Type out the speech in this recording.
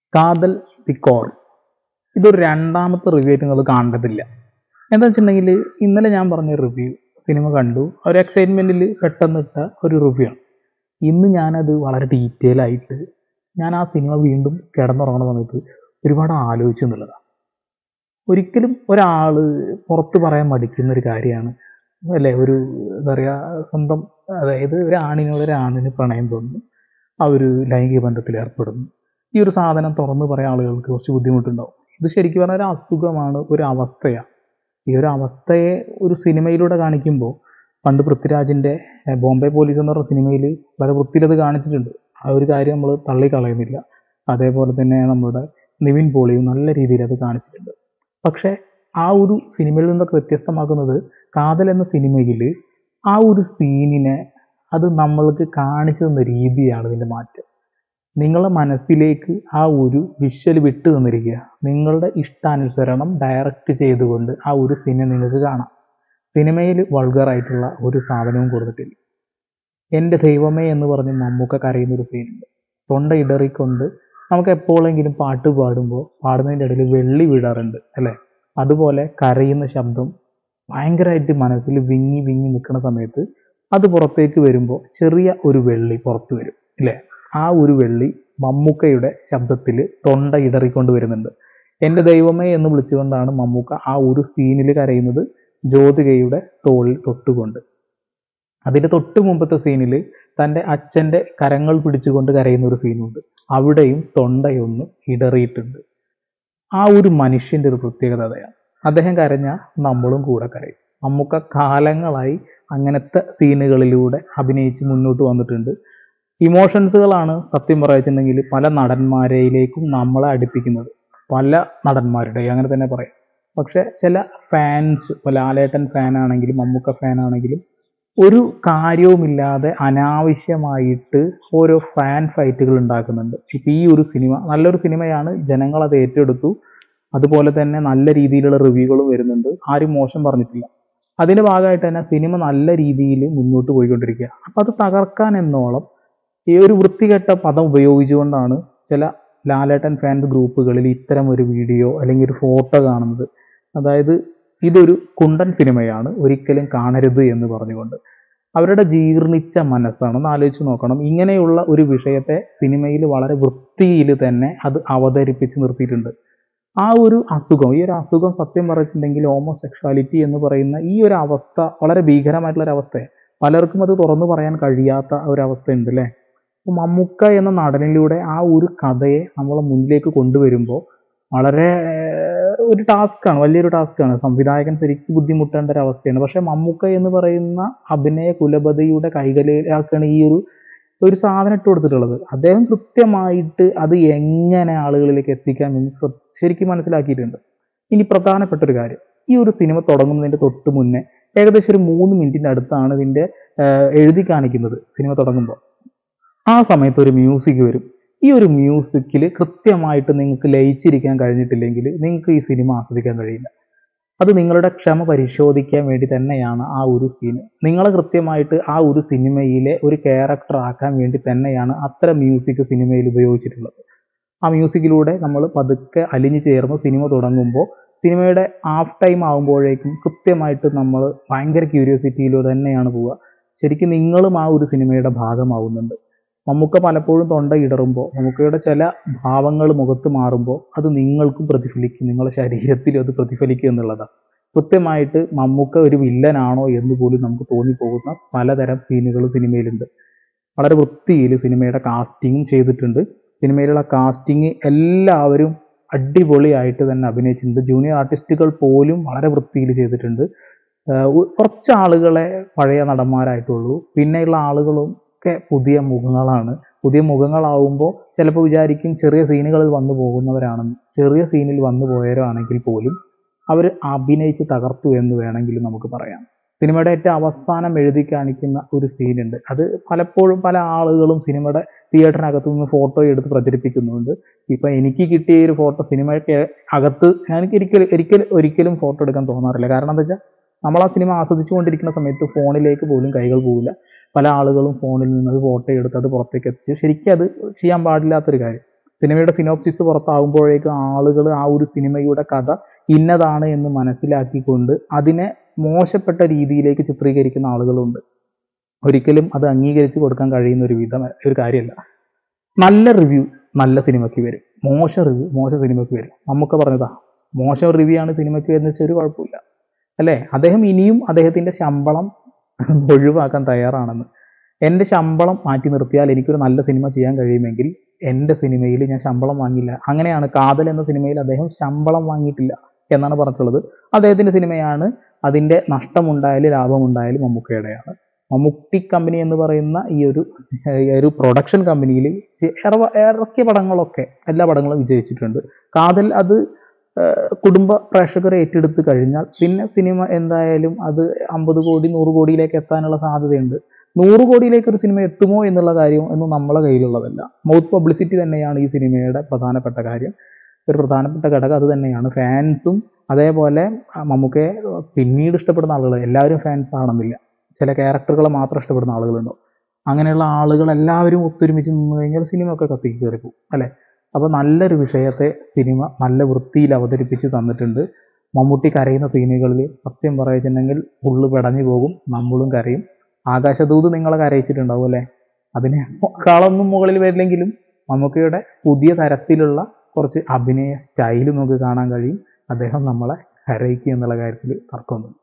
കാതൽ the core ഇതൊരു രണ്ടാമത്തെ റിവ്യൂ ആയിട്ട് നിങ്ങൾ കാണേണ്ടതില്ല എന്താ വെച്ചിട്ടുണ്ടെങ്കിൽ ഇന്നലെ ഞാൻ പറഞ്ഞ റിവ്യൂ സിനിമ കണ്ടു ഒരു എക്സൈറ്റ്മെൻറ്റിൽ പെട്ടെന്ന് ഇട്ട ഒരു റിവ്യൂ ആണ് ഇന്ന് ഞാനത് വളരെ ഡീറ്റെയിൽ ആയിട്ട് ഞാൻ ആ സിനിമ വീണ്ടും കിടന്നുറങ്ങുന്ന സമയത്ത് ഒരുപാട് ആലോചിച്ചു എന്നുള്ളതാണ് ഒരിക്കലും ഒരാൾ പുറത്ത് പറയാൻ മടിക്കുന്ന ഒരു കാര്യമാണ് അല്ലേ ഒരു എന്താ പറയുക സ്വന്തം അതായത് ഒരു ആണിനോട് ഒരു ആണിന് പ്രണയം തോന്നുന്നു ആ ഒരു ലൈംഗിക ബന്ധത്തിൽ ഏർപ്പെടുന്നു ഈ ഒരു സാധനം തുറന്ന് പറയാൻ ആളുകൾക്ക് കുറച്ച് ബുദ്ധിമുട്ടുണ്ടാവും ഇത് ശരിക്കും പറഞ്ഞാൽ ഒരു അസുഖമാണ് ഒരു അവസ്ഥയാണ് ഈ ഒരു അവസ്ഥയെ ഒരു സിനിമയിലൂടെ കാണിക്കുമ്പോൾ പണ്ട് പൃഥ്വിരാജിൻ്റെ ഏഹ്, ബോംബെ പോലീസ് എന്ന് പറഞ്ഞ സിനിമയിൽ വളരെ വൃത്തിയിലത് കാണിച്ചിട്ടുണ്ട് ആ ഒരു കാര്യം നമ്മൾ തള്ളിക്കളയുന്നില്ല അതേപോലെ തന്നെ നമ്മുടെ നിവിൻ പോളിയും നല്ല രീതിയിൽ അത് കാണിച്ചിട്ടുണ്ട് പക്ഷേ ആ ഒരു സിനിമയിൽ നിന്നൊക്കെ വ്യത്യസ്തമാക്കുന്നത് കാതൽ എന്ന സിനിമയിൽ ആ ഒരു സീനിനെ അത് നമ്മൾക്ക് കാണിച്ചു തന്ന രീതിയാണ് ഇതിൻ്റെ മാറ്റം നിങ്ങളുടെ മനസ്സിലേക്ക് ആ ഒരു വിഷ്വൽ വിട്ടു തന്നിരിക്കുക നിങ്ങളുടെ ഇഷ്ടാനുസരണം ഡയറക്റ്റ് ചെയ്തുകൊണ്ട് ആ ഒരു സിനിമ നിങ്ങൾക്ക് കാണാം സിനിമയിൽ വൾഗറായിട്ടുള്ള ഒരു സാധനവും കൊടുത്തിട്ടില്ല എൻ്റെ ദൈവമേ എന്ന് പറഞ്ഞ് മമ്മൂക്ക കരയുന്ന ഒരു സീനുണ്ട് തൊണ്ട ഇടറിക്കൊണ്ട് നമുക്ക് എപ്പോഴെങ്കിലും പാട്ട് പാടുമ്പോൾ പാടുന്നതിൻ്റെ ഇടയിൽ വെള്ളി വീഴാറുണ്ട് അല്ലേ അതുപോലെ കരയുന്ന ശബ്ദം ഭയങ്കരമായിട്ട് മനസ്സിൽ വിങ്ങി വിങ്ങി നിൽക്കുന്ന സമയത്ത് അത് പുറത്തേക്ക് വരുമ്പോൾ ചെറിയ ഒരു വെള്ളി പുറത്ത് വരും ഇല്ലേ ആ ഒരു വെള്ളി മമ്മൂക്കയുടെ ശബ്ദത്തിൽ തൊണ്ട ഇടറിക്കൊണ്ട് വരുന്നുണ്ട് എൻ്റെ ദൈവമേ എന്ന് വിളിച്ചുകൊണ്ടാണ് മമ്മൂക്ക ആ ഒരു സീനിൽ കരയുന്നത് ജ്യോതികയുടെ തോളിൽ തൊട്ടുകൊണ്ട് അതിൻ്റെ തൊട്ട് മുമ്പത്തെ സീനിൽ തൻ്റെ അച്ഛൻ്റെ കരങ്ങൾ പിടിച്ചുകൊണ്ട് കരയുന്ന ഒരു സീനുണ്ട് അവിടെയും തൊണ്ടയൊന്ന് ഇടറിയിട്ടുണ്ട് ആ ഒരു മനുഷ്യൻ്റെ ഒരു പ്രത്യേകത അതാണ് അദ്ദേഹം കരഞ്ഞാൽ നമ്മളും കൂടെ കരയും മമ്മൂക്ക കാലങ്ങളായി അങ്ങനത്തെ സീനുകളിലൂടെ അഭിനയിച്ച് മുന്നോട്ട് വന്നിട്ടുണ്ട് ഇമോഷൻസുകളാണ് സത്യം പറയുന്നുണ്ടെങ്കിൽ പല നടന്മാരിലേക്കും നമ്മളെ അടുപ്പിക്കുന്നത് പല നടന്മാരുടെയും അങ്ങനെ തന്നെ പറയാം പക്ഷെ ചില ഫാൻസ് ഇപ്പോൾ ലാലേട്ടൻ ഫാനാണെങ്കിലും മമ്മൂക്ക ഫാനാണെങ്കിലും ഒരു കാര്യവുമില്ലാതെ അനാവശ്യമായിട്ട് ഓരോ ഫാൻ ഫൈറ്റുകൾ ഉണ്ടാക്കുന്നുണ്ട് ഇപ്പം ഈ ഒരു സിനിമ നല്ലൊരു സിനിമയാണ് ജനങ്ങൾ അത് ഏറ്റെടുത്തു അതുപോലെ തന്നെ നല്ല രീതിയിലുള്ള റിവ്യൂകളും വരുന്നുണ്ട് ആരും മോശം പറഞ്ഞിട്ടില്ല അതിൻ്റെ ഭാഗമായിട്ട് തന്നെ സിനിമ നല്ല രീതിയിൽ മുന്നോട്ട് പോയിക്കൊണ്ടിരിക്കുക അപ്പം അത് തകർക്കാൻ എന്നോളം ഈ ഒരു വൃത്തികെട്ട പദം ഉപയോഗിച്ചുകൊണ്ടാണ് ചില ലാലേട്ടൻ ഫാൻസ് ഗ്രൂപ്പുകളിൽ ഇത്തരം ഒരു വീഡിയോ അല്ലെങ്കിൽ ഒരു ഫോട്ടോ കാണുന്നത് അതായത് ഇതൊരു കുണ്ടൻ സിനിമയാണ് ഒരിക്കലും കാണരുത് എന്ന് പറഞ്ഞുകൊണ്ട് അവരുടെ ജീർണിച്ച മനസ്സാണ് ഒന്ന് ആലോചിച്ച് നോക്കണം ഇങ്ങനെയുള്ള ഒരു വിഷയത്തെ സിനിമയിൽ വളരെ വൃത്തിയിൽ തന്നെ അത് അവതരിപ്പിച്ച് നിർത്തിയിട്ടുണ്ട് ആ ഒരു അസുഖം ഈ ഒരു അസുഖം സത്യം പറഞ്ഞിട്ടുണ്ടെങ്കിൽ ഹോമോസെക്ഷാലിറ്റി എന്ന് പറയുന്ന ഈ ഒരു അവസ്ഥ വളരെ ഭീകരമായിട്ടുള്ള ഒരു അവസ്ഥയാണ് പലർക്കും അത് തുറന്നു പറയാൻ കഴിയാത്ത ഒരു അവസ്ഥ ഉണ്ട് അല്ലേ അപ്പോൾ മമ്മൂക്ക എന്ന നടനിലൂടെ ആ ഒരു കഥയെ നമ്മളെ മുന്നിലേക്ക് കൊണ്ടുവരുമ്പോൾ വളരെ ഏർ, ഒരു ടാസ്ക്കാണ് വലിയൊരു ടാസ്ക്കാണ് സംവിധായകൻ ശരിക്കും ബുദ്ധിമുട്ടേണ്ട ഒരു അവസ്ഥയാണ് പക്ഷേ മമ്മൂക്ക എന്ന് പറയുന്ന അഭിനയ കുലപതിയുടെ കൈകളിലാക്കാണ് ഈ ഒരു ഒരു സാധനം ഇട്ട് കൊടുത്തിട്ടുള്ളത് അദ്ദേഹം കൃത്യമായിട്ട് അത് എങ്ങനെ ആളുകളിലേക്ക് എത്തിക്കാൻ എന്ന് ശ്ര- ശരിക്കും മനസ്സിലാക്കിയിട്ടുണ്ട് ഇനി പ്രധാനപ്പെട്ട ഒരു കാര്യം ഈ ഒരു സിനിമ തുടങ്ങുന്നതിൻ്റെ തൊട്ട് മുന്നേ ഏകദേശം ഒരു മൂന്ന് മിനിറ്റിൻ്റെ അടുത്താണ് ഇതിൻ്റെ ഏർ, എഴുതി കാണിക്കുന്നത് സിനിമ തുടങ്ങുമ്പോൾ ആ സമയത്ത് ഒരു മ്യൂസിക് വരും ഈ ഒരു മ്യൂസിക്കിൽ കൃത്യമായിട്ട് നിങ്ങൾക്ക് ലയിച്ചിരിക്കാൻ കഴിഞ്ഞിട്ടില്ലെങ്കിൽ നിങ്ങൾക്ക് ഈ സിനിമ ആസ്വദിക്കാൻ കഴിയില്ല അത് നിങ്ങളുടെ ക്ഷമ പരിശോധിക്കാൻ വേണ്ടി തന്നെയാണ് ആ ഒരു സീന് നിങ്ങളെ കൃത്യമായിട്ട് ആ ഒരു സിനിമയിലെ ഒരു ക്യാരക്ടർ ആക്കാൻ വേണ്ടി തന്നെയാണ് അത്തരം മ്യൂസിക് സിനിമയിൽ ഉപയോഗിച്ചിട്ടുള്ളത് ആ മ്യൂസിക്കിലൂടെ നമ്മൾ പതുക്കെ അലിഞ്ഞു ചേർന്ന് സിനിമ തുടങ്ങുമ്പോൾ സിനിമയുടെ ഹാഫ് ടൈം ആകുമ്പോഴേക്കും കൃത്യമായിട്ട് നമ്മൾ ഭയങ്കര ക്യൂരിയോസിറ്റിയിലൂടെ തന്നെയാണ് പോവുക ശരിക്കും നിങ്ങളും ആ ഒരു സിനിമയുടെ ഭാഗമാവുന്നുണ്ട് മമ്മൂക്ക പലപ്പോഴും തൊണ്ട ഇടറുമ്പോൾ മമ്മൂക്കയുടെ ചില ഭാവങ്ങൾ മുഖത്ത് മാറുമ്പോൾ അത് നിങ്ങൾക്കും പ്രതിഫലിക്കും നിങ്ങളുടെ ശരീരത്തിലും അത് പ്രതിഫലിക്കും എന്നുള്ളതാണ് കൃത്യമായിട്ട് മമ്മൂക്ക ഒരു വില്ലനാണോ എന്ന് പോലും നമുക്ക് തോന്നിപ്പോകുന്ന പലതരം സീനുകൾ സിനിമയിലുണ്ട് വളരെ വൃത്തിയിൽ സിനിമയുടെ കാസ്റ്റിങ്ങും ചെയ്തിട്ടുണ്ട് സിനിമയിലുള്ള കാസ്റ്റിംഗ് എല്ലാവരും അടിപൊളിയായിട്ട് തന്നെ അഭിനയിച്ചിട്ടുണ്ട് ജൂനിയർ ആർട്ടിസ്റ്റുകൾ പോലും വളരെ വൃത്തിയിൽ ചെയ്തിട്ടുണ്ട് ആഹ് ഉ- കുറച്ച് ആളുകളെ പഴയ നടന്മാരായിട്ടുള്ളൂ പിന്നെയുള്ള ആളുകളും ഒക്കെ പുതിയ മുഖങ്ങളാണ് പുതിയ മുഖങ്ങളാവുമ്പോൾ ചിലപ്പോൾ വിചാരിക്കും ചെറിയ സീനുകളിൽ വന്നു പോകുന്നവരാണെന്ന് ചെറിയ സീനിൽ വന്നു പോയവരാണെങ്കിൽ പോലും അവർ അഭിനയിച്ച് തകർത്തു എന്ന് വേണമെങ്കിൽ നമുക്ക് പറയാം സിനിമയുടെ ഏറ്റവും അവസാനം എഴുതി കാണിക്കുന്ന ഒരു സീനുണ്ട് അത് പലപ്പോഴും പല ആളുകളും സിനിമയുടെ തിയേറ്ററിനകത്ത് നിന്ന് ഫോട്ടോ എടുത്ത് പ്രചരിപ്പിക്കുന്നുണ്ട് ഇപ്പൊ എനിക്ക് കിട്ടിയ ഈ ഒരു ഫോട്ടോ സിനിമയ്ക്ക് അകത്ത് എനിക്ക് ഒരിക്കലും ഒരിക്കലും ഒരിക്കലും ഫോട്ടോ എടുക്കാൻ തോന്നാറില്ല കാരണം എന്താ വെച്ചാൽ നമ്മൾ ആ സിനിമ ആസ്വദിച്ചുകൊണ്ടിരിക്കുന്ന സമയത്ത് ഫോണിലേക്ക് പോലും കൈകൾ പോവില്ല പല ആളുകളും ഫോണിൽ നിന്ന് അത് ഫോട്ടോ എടുത്ത് അത് പുറത്തേക്ക് എത്തിച്ച് ശരിക്കും അത് ചെയ്യാൻ പാടില്ലാത്തൊരു കാര്യം സിനിമയുടെ സിനോപ്സിസ് പുറത്താകുമ്പോഴേക്കും ആളുകൾ ആ ഒരു സിനിമയുടെ കഥ ഇന്നതാണ് എന്ന് മനസ്സിലാക്കിക്കൊണ്ട് അതിനെ മോശപ്പെട്ട രീതിയിലേക്ക് ചിത്രീകരിക്കുന്ന ആളുകളുണ്ട് ഒരിക്കലും അത് അംഗീകരിച്ച് കൊടുക്കാൻ കഴിയുന്ന ഒരു വിധം ഒരു കാര്യമല്ല നല്ല റിവ്യൂ നല്ല സിനിമയ്ക്ക് വരും മോശം റിവ്യൂ മോശം സിനിമയ്ക്ക് വരും നമുക്ക് പറഞ്ഞതാ മോശം റിവ്യൂ ആണ് സിനിമയ്ക്ക് വരുന്ന വെച്ചാൽ ഒരു കുഴപ്പമില്ല അല്ലേ അദ്ദേഹം ഇനിയും അദ്ദേഹത്തിന്റെ ശമ്പളം ഒഴിവാക്കാൻ തയ്യാറാണെന്ന് എൻ്റെ ശമ്പളം മാറ്റി നിർത്തിയാൽ എനിക്കൊരു നല്ല സിനിമ ചെയ്യാൻ കഴിയുമെങ്കിൽ എൻ്റെ സിനിമയിൽ ഞാൻ ശമ്പളം വാങ്ങില്ല അങ്ങനെയാണ് കാതൽ എന്ന സിനിമയിൽ അദ്ദേഹം ശമ്പളം വാങ്ങിയിട്ടില്ല എന്നാണ് പറഞ്ഞിട്ടുള്ളത് അദ്ദേഹത്തിന്റെ സിനിമയാണ് അതിന്റെ നഷ്ടമുണ്ടായാലും ലാഭമുണ്ടായാലും മമ്മൂക്കയുടെയാണ് മമ്മൂട്ടി കമ്പനി എന്ന് പറയുന്ന ഈ ഒരു ഈ ഒരു പ്രൊഡക്ഷൻ കമ്പനിയിൽ ഇറക്കിയ പടങ്ങളൊക്കെ എല്ലാ പടങ്ങളും വിജയിച്ചിട്ടുണ്ട് കാതൽ അത് ഏഹ്, കുടുംബ പ്രേക്ഷകരെ ഏറ്റെടുത്ത് കഴിഞ്ഞാൽ പിന്നെ സിനിമ എന്തായാലും അത് അമ്പത് കോടി നൂറ് കോടിയിലേക്ക് എത്താനുള്ള സാധ്യതയുണ്ട് നൂറ് കോടിയിലേക്ക് ഒരു സിനിമ എത്തുമോ എന്നുള്ള കാര്യം ഒന്നും നമ്മളെ കയ്യിലുള്ളതല്ല മൗത്ത് പബ്ലിസിറ്റി തന്നെയാണ് ഈ സിനിമയുടെ പ്രധാനപ്പെട്ട കാര്യം ഒരു പ്രധാനപ്പെട്ട ഘടകം അത് തന്നെയാണ് ഫാൻസും അതേപോലെ ആ, മമ്മൂക്കയെ പിന്നീട് ഇഷ്ടപ്പെടുന്ന ആളുകൾ എല്ലാവരും ഫാൻസ് ആണെന്നില്ല ചില ക്യാരക്ടറുകളെ മാത്രം ഇഷ്ടപ്പെടുന്ന ആളുകളുണ്ടാവും അങ്ങനെയുള്ള ആളുകൾ എല്ലാവരും ഒത്തൊരുമിച്ച് നിന്ന് കഴിഞ്ഞാൽ സിനിമ ഒക്കെ കത്തിക്ക് കയറി പോകും അല്ലേ അപ്പോൾ നല്ലൊരു വിഷയത്തെ സിനിമ നല്ല വൃത്തിയിൽ അവതരിപ്പിച്ച് തന്നിട്ടുണ്ട് മമ്മൂട്ടി കരയുന്ന സീനുകളിൽ സത്യം പറയുന്നുണ്ടെങ്കിൽ ഉള്ളു പെടഞ്ഞു പോകും നമ്മളും കരയും ആകാശദൂത് നിങ്ങളെ കരയിച്ചിട്ടുണ്ടാവും അല്ലേ അതിന് കളൊന്നും മുകളിൽ വരില്ലെങ്കിലും മമ്മൂക്കയുടെ പുതിയ തരത്തിലുള്ള കുറച്ച് അഭിനയ സ്റ്റൈൽ നമുക്ക് കാണാൻ കഴിയും അദ്ദേഹം നമ്മളെ കരയിക്കും എന്നുള്ള കാര്യത്തിൽ തർക്കമൊന്നും